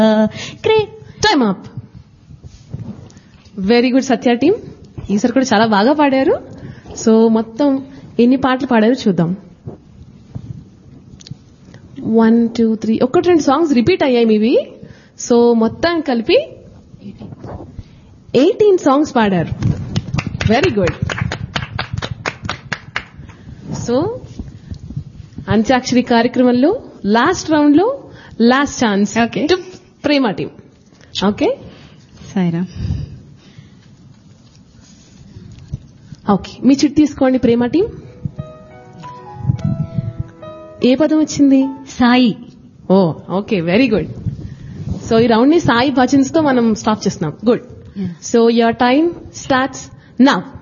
Great time up very good Satya team ఈసారి కూడా చాలా బాగా పాడారు సో మొత్తం ఎన్ని పాటలు పాడారు చూద్దాం వన్ టూ త్రీ ఒకటి రెండు సాంగ్స్ రిపీట్ అయ్యాయి మీవి సో మొత్తం కలిపి ఎయిటీన్ సాంగ్స్ పాడారు వెరీ గుడ్ సో అంత్యాక్షరి కార్యక్రమంలో లాస్ట్ రౌండ్ లో last chance Okay. Prema team okay Saira okay మీ చిట్ తీసుకోండి ప్రేమ టీం ఏ పదం వచ్చింది సాయి ఓ ఓకే వెరీ గుడ్ సో ఈ రౌండ్ ని సాయి భజన్స్ తో మనం స్టాప్ చేస్తున్నాం good so your time starts now